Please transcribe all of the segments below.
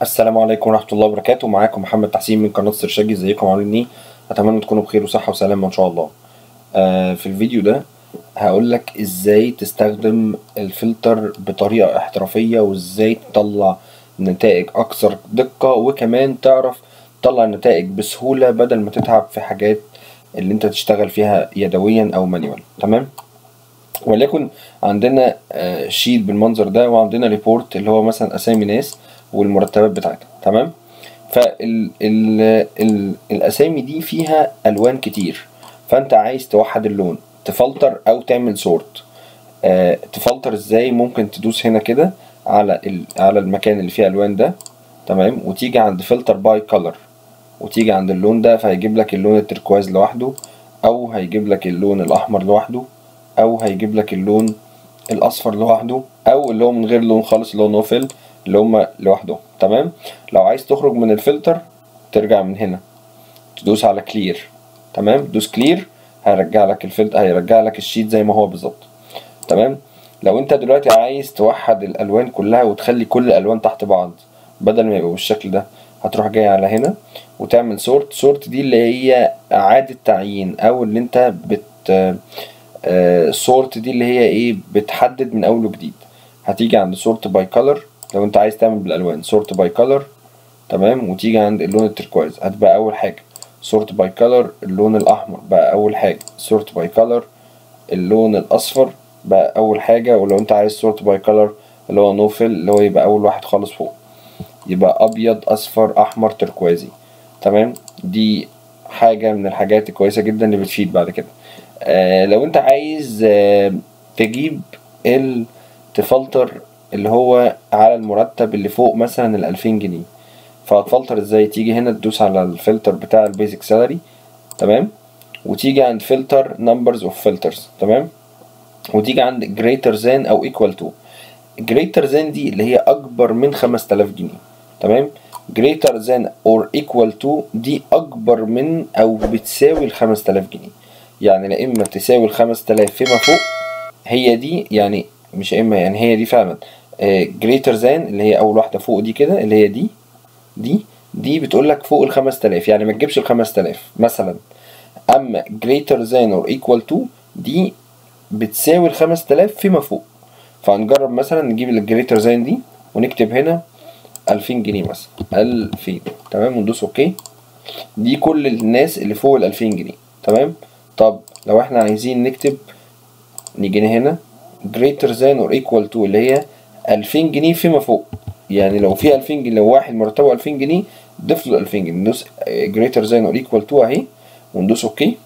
السلام عليكم ورحمة الله وبركاته معاكم محمد تحسين من قناة سرشاجي ازيكم عاملين ايه اتمنى تكونوا بخير وصحة وسلامة ان شاء الله آه في الفيديو ده هقول لك ازاي تستخدم الفلتر بطريقة احترافية وازاي تطلع نتائج اكثر دقة وكمان تعرف تطلع نتائج بسهولة بدل ما تتعب في حاجات اللي انت تشتغل فيها يدويا او مانيوال تمام وليكن عندنا آه، شيت بالمنظر ده وعندنا ريبورت اللي هو مثلا اسامي ناس والمرتبات بتاعتها تمام فال ال ال الاسامي دي فيها الوان كتير فانت عايز توحد اللون تفلتر او تعمل سورت آه تفلتر ازاي ممكن تدوس هنا كده على ال على المكان اللي فيه الوان ده تمام وتيجي عند فلتر باي كولر وتيجي عند اللون ده فهيجيب لك اللون التركواز لوحده او هيجيب لك اللون الاحمر لوحده او هيجيب لك اللون الاصفر لوحده او اللي هو من غير لون خالص اللي هو نوفل اللي هما لوحده تمام لو عايز تخرج من الفلتر ترجع من هنا تدوس على كلير تمام دوس كلير هيرجع لك الفلتر هيرجع لك الشيت زي ما هو بالظبط تمام لو انت دلوقتي عايز توحد الالوان كلها وتخلي كل الالوان تحت بعض بدل ما يبقى بالشكل ده هتروح جاي على هنا وتعمل سورت سورت دي اللي هي اعادة تعيين او اللي انت بت سورت دي اللي هي ايه بتحدد من اول وجديد هتيجي عند سورت باي كولر لو انت عايز تعمل بالالوان سورت باي كولر تمام وتيجي عند اللون التركواز هتبقى اول حاجه سورت باي كولر اللون الاحمر بقى اول حاجه سورت باي كولر اللون الاصفر بقى اول حاجه ولو انت عايز سورت باي كولر اللي هو نوفل اللي هو يبقى اول واحد خالص فوق يبقى ابيض اصفر احمر تركوازي تمام دي حاجه من الحاجات الكويسه جدا اللي بتفيد بعد كده آه لو انت عايز آه تجيب ال تفلتر اللي هو على المرتب اللي فوق مثلا الألفين جنيه فهتفلتر ازاي تيجي هنا تدوس على الفلتر بتاع البيزك سالري تمام وتيجي عند فلتر نمبرز اوف فلترز تمام وتيجي عند greater than او equal to greater than دي اللي هي اكبر من 5000 جنيه تمام greater than or equal to دي اكبر من او بتساوي ال 5000 جنيه يعني لا اما تساوي ال 5000 فيما فوق هي دي يعني مش اما يعني هي دي فعلا جريتر ذان اللي هي اول واحده فوق دي كده اللي هي دي دي دي بتقول لك فوق ال 5000 يعني ما تجيبش ال 5000 مثلا اما جريتر ذان اور ايكوال تو دي بتساوي ال 5000 فيما فوق فهنجرب مثلا نجيب الجريتر ذان دي ونكتب هنا 2000 جنيه مثلا 2000 تمام وندوس اوكي دي كل الناس اللي فوق ال 2000 جنيه تمام طب لو احنا عايزين نكتب نيجي هنا greater than or equal to اللي هي 2000 جنيه فيما فوق يعني لو في 2000 جنيه لو واحد مرتبه 2000 جنيه ضيف له 2000 جنيه ندوس greater than or equal to اهي وندوس اوكي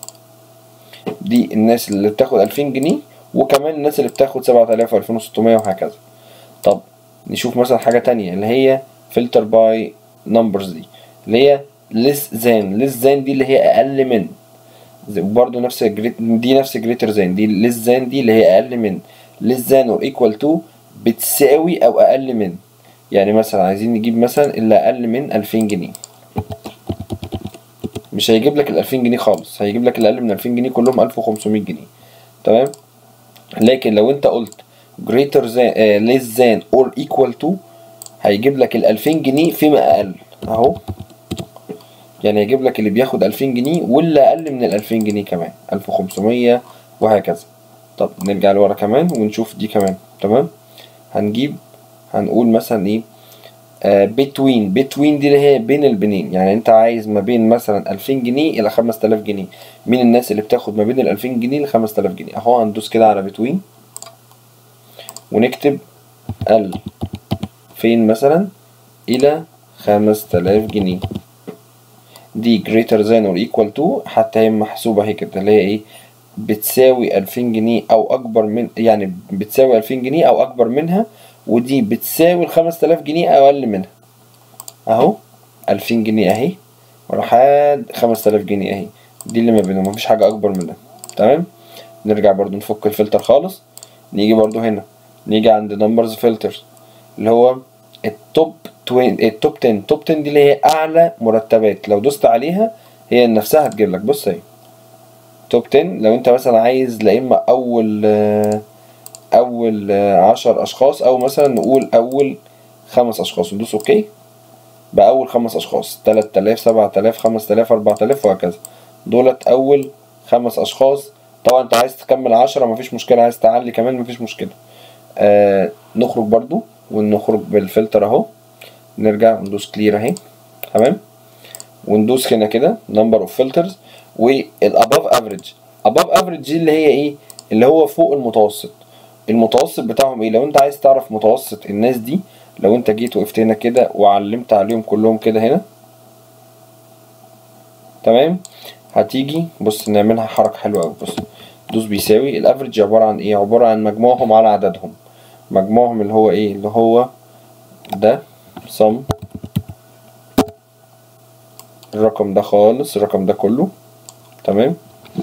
دي الناس اللي بتاخد 2000 جنيه وكمان الناس اللي بتاخد 7000 و2600 وهكذا طب نشوف مثلا حاجة تانية اللي هي filter by numbers دي اللي هي less than less than دي اللي هي أقل من وبرضه نفس الجريت دي نفس جريتر زان دي ليس زان دي اللي هي اقل من ليس زان اور ايكوال تو بتساوي او اقل من يعني مثلا عايزين نجيب مثلا اللي اقل من 2000 جنيه مش هيجيب لك ال 2000 جنيه خالص هيجيب لك اللي اقل من 2000 جنيه كلهم 1500 جنيه تمام لكن لو انت قلت greater than آه less than or equal to هيجيب لك ال 2000 جنيه فيما اقل اهو يعني يجيب لك اللي بياخد 2000 جنيه واللي اقل من ال 2000 جنيه كمان 1500 وهكذا طب نرجع لورا كمان ونشوف دي كمان تمام هنجيب هنقول مثلا ايه آه بتوين بتوين دي اللي هي بين البنين يعني انت عايز ما بين مثلا 2000 جنيه الى 5000 جنيه مين الناس اللي بتاخد ما بين ال 2000 جنيه ل 5000 جنيه اهو هندوس كده على بتوين ونكتب ال فين مثلا الى 5000 جنيه دي greater than or equal to حتى هي محسوبة هي كده اللي هي ايه بتساوي ألفين جنيه أو أكبر من يعني بتساوي ألفين جنيه أو أكبر منها ودي بتساوي الخمس تلاف جنيه أو أقل منها أهو ألفين جنيه أهي لحد خمس تلاف جنيه أهي دي اللي ما بينهم مفيش حاجة أكبر منها تمام نرجع برضو نفك الفلتر خالص نيجي برضو هنا نيجي عند numbers filters اللي هو التوب 20 التوب 10 توب 10 دي اللي هي اعلى مرتبات لو دوست عليها هي نفسها هتجيب لك بص اهي توب 10 لو انت مثلا عايز لا اما اول اول عشر اشخاص او مثلا نقول اول خمس اشخاص ندوس اوكي بأول خمس أشخاص تلات آلاف سبعة آلاف خمس آلاف أربعة آلاف وهكذا دولت أول خمس أشخاص طبعا أنت عايز تكمل عشرة مفيش مشكلة عايز تعلي كمان مفيش مشكلة آه نخرج برضو ونخرج بالفلتر أهو نرجع ندوس كلير أهي تمام وندوس هنا كده نمبر اوف فلترز والاباف افريج اباف افريج دي اللي هي ايه اللي هو فوق المتوسط المتوسط بتاعهم ايه لو انت عايز تعرف متوسط الناس دي لو انت جيت وقفت هنا كده وعلمت عليهم كلهم كده هنا تمام هتيجي بص نعملها حركة حلوة أوي بص دوس بيساوي الافريج عبارة عن ايه عبارة عن مجموعهم على عددهم مجموعهم اللي هو ايه اللي هو ده sum الرقم ده خالص الرقم ده كله تمام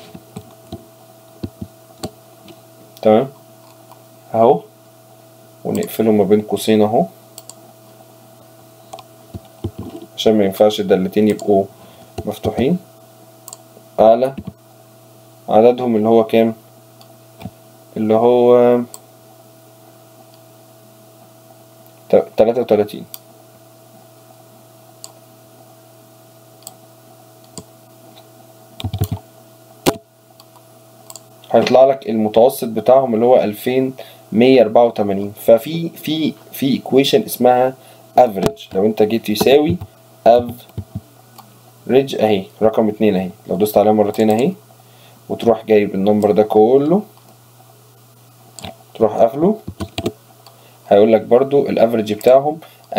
تمام اهو ونقفله ما بين قوسين اهو عشان ما ينفعش الدالتين يبقوا مفتوحين على عددهم اللي هو كام اللي هو تلاتة وتلاتين هيطلع لك المتوسط بتاعهم اللي هو 2184 ففي في في ايكويشن اسمها افريج لو انت جيت يساوي افريج اهي رقم اتنين اهي لو دوست عليها مرتين اهي وتروح جايب النمبر ده كله تروح قافله هيقول لك برضو الافريج بتاعهم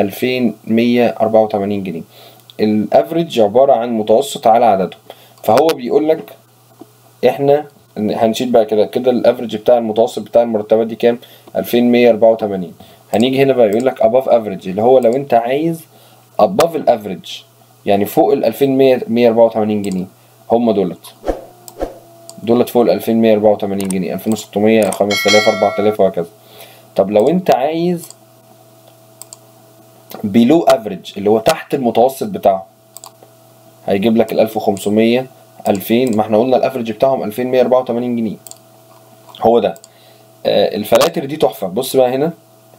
2184 جنيه الافريج عبارة عن متوسط على عددهم فهو بيقول لك احنا هنشيل بقى كده كده الافريج بتاع المتوسط بتاع المرتبات دي كام 2184 هنيجي هنا بقى يقول لك above average اللي هو لو انت عايز above الافريج يعني فوق ال 2184 جنيه هم دولت دولت فوق ال 2184 جنيه 2600 5000 4000 وهكذا طب لو انت عايز below average اللي هو تحت المتوسط بتاعه هيجيب لك ال 1500 2000 ما احنا قلنا الافرج بتاعهم 2184 جنيه هو ده آه الفلاتر دي تحفه بص بقى هنا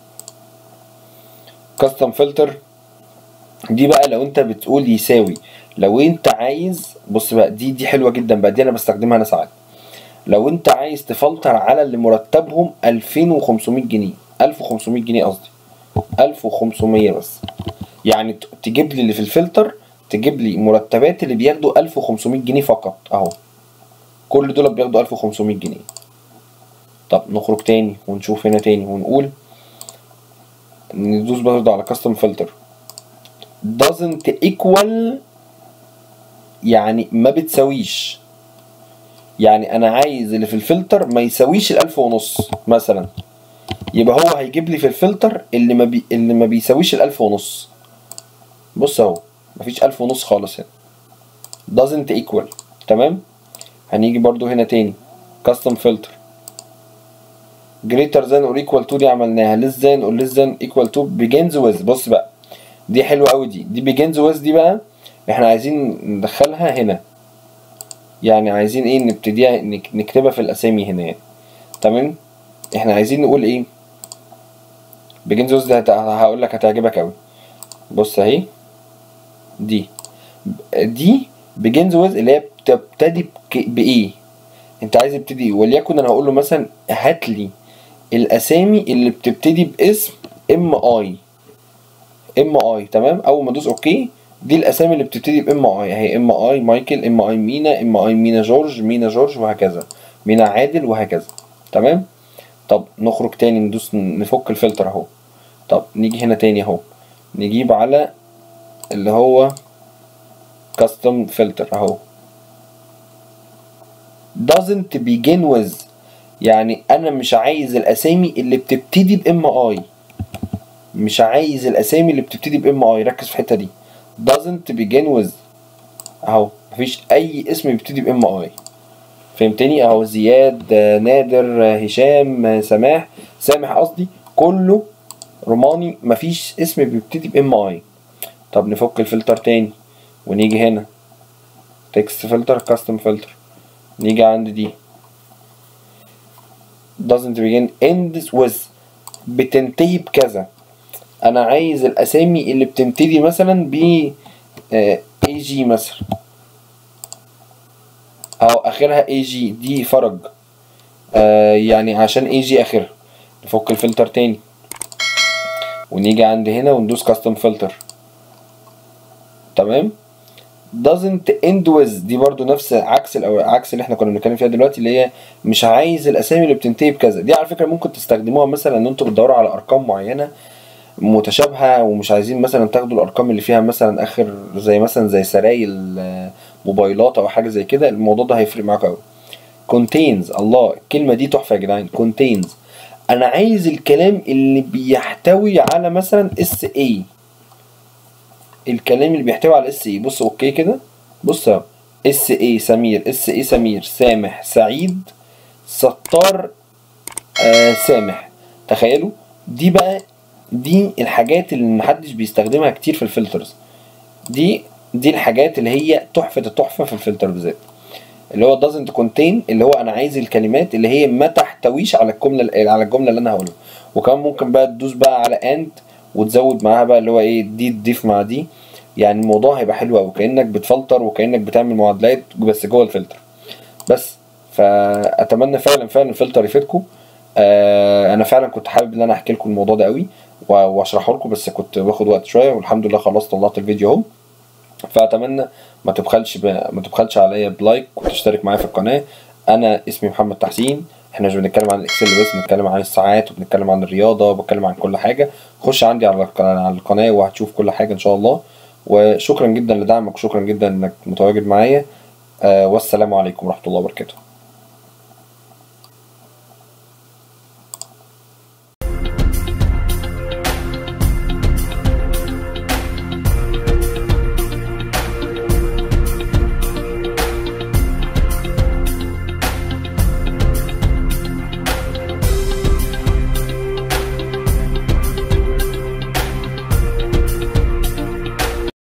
كاستم فلتر دي بقى لو انت بتقول يساوي لو انت عايز بص بقى دي دي حلوه جدا بقى دي انا بستخدمها انا ساعات لو انت عايز تفلتر على اللي مرتبهم 2500 جنيه 1500 جنيه قصدي 1500 بس يعني تجيب لي اللي في الفلتر تجيب لي مرتبات اللي بياخدوا 1500 جنيه فقط اهو كل دول بياخدوا 1500 جنيه طب نخرج تاني ونشوف هنا تاني ونقول ندوس برضه على كاستم فلتر doesn't equal يعني ما بتساويش يعني انا عايز اللي في الفلتر ما يساويش الالف ونص مثلا يبقى هو هيجيب لي في الفلتر اللي ما بي... اللي ما بيساويش الالف ونص بص اهو مفيش ألف ونص خالص هنا doesn't equal تمام هنيجي برضو هنا تاني custom filter greater than or equal to دي عملناها less than or less than equal to begins with بص بقى دي حلوة أوي دي دي begins with دي بقى احنا عايزين ندخلها هنا يعني عايزين ايه نبتديها نكتبها في الأسامي هنا يعني تمام احنا عايزين نقول ايه begins with دي هقول لك هتعجبك أوي بص اهي دي دي begins with اللي هي بتبتدي بايه انت عايز تبتدي ايه وليكن انا هقول له مثلا هات لي الاسامي اللي بتبتدي باسم ام اي ام اي تمام اول ما ادوس اوكي دي الاسامي اللي بتبتدي بام اي اهي ام اي مايكل ام اي مينا ام اي مينا جورج مينا جورج وهكذا مينا عادل وهكذا تمام طب نخرج تاني ندوس نفك الفلتر اهو طب نيجي هنا تاني اهو نجيب على اللي هو custom filter اهو doesn't begin with يعني انا مش عايز الاسامي اللي بتبتدي بام اي مش عايز الاسامي اللي بتبتدي بام اي ركز في الحته دي doesn't begin with اهو مفيش اي اسم بيبتدي بام اي فهمتني اهو زياد نادر هشام سماح سامح قصدي كله روماني مفيش اسم بيبتدي بام اي طب نفك الفلتر تاني ونيجي هنا تكست فلتر كاستم فلتر نيجي عند دي doesn't begin ends with بتنتهي بكذا انا عايز الاسامي اللي بتبتدي مثلا ب اي جي مثلا او اخرها اي جي دي فرج آه يعني عشان اي جي اخرها نفك الفلتر تاني ونيجي عند هنا وندوس كاستم فلتر تمام doesn't end with دي برضو نفس عكس الأو... عكس اللي احنا كنا بنتكلم فيها دلوقتي اللي هي مش عايز الاسامي اللي بتنتهي بكذا دي على فكره ممكن تستخدموها مثلا ان انتوا بتدوروا على ارقام معينه متشابهه ومش عايزين مثلا تاخدوا الارقام اللي فيها مثلا اخر زي مثلا زي سرايل آه، موبايلات او حاجه زي كده الموضوع ده هيفرق معاكم قوي contains الله الكلمه دي تحفه يا جدعان contains انا عايز الكلام اللي بيحتوي على مثلا اس اي الكلام اللي بيحتوي على اس اي بص اوكي كده بص اهو اس اي سمير اس اي سمير سامح سعيد ستار آه سامح تخيلوا دي بقى دي الحاجات اللي محدش بيستخدمها كتير في الفلترز دي دي الحاجات اللي هي تحفة التحفة في الفلتر بالذات اللي هو doesn't contain اللي هو انا عايز الكلمات اللي هي ما تحتويش على الجملة على الجملة اللي انا هقولها وكمان ممكن بقى تدوس بقى على and وتزود معاها بقى اللي هو ايه دي تضيف مع دي يعني الموضوع هيبقى حلو قوي كانك بتفلتر وكانك بتعمل معادلات بس جوه الفلتر بس فاتمنى فعلا فعلا الفلتر يفيدكم آه انا فعلا كنت حابب ان انا احكي لكم الموضوع ده قوي و- واشرحه لكم بس كنت باخد وقت شويه والحمد لله خلصت طلعت الفيديو اهو فاتمنى ما تبخلش ب... ما تبخلش عليا بلايك وتشترك معايا في القناه انا اسمي محمد تحسين احنا مش بنتكلم عن الاكسل بس بنتكلم عن الساعات وبنتكلم عن الرياضه وبتكلم عن كل حاجه خش عندي على القناه على القناه وهتشوف كل حاجه ان شاء الله وشكرا جدا لدعمك وشكرا جدا انك متواجد معايا آه والسلام عليكم ورحمه الله وبركاته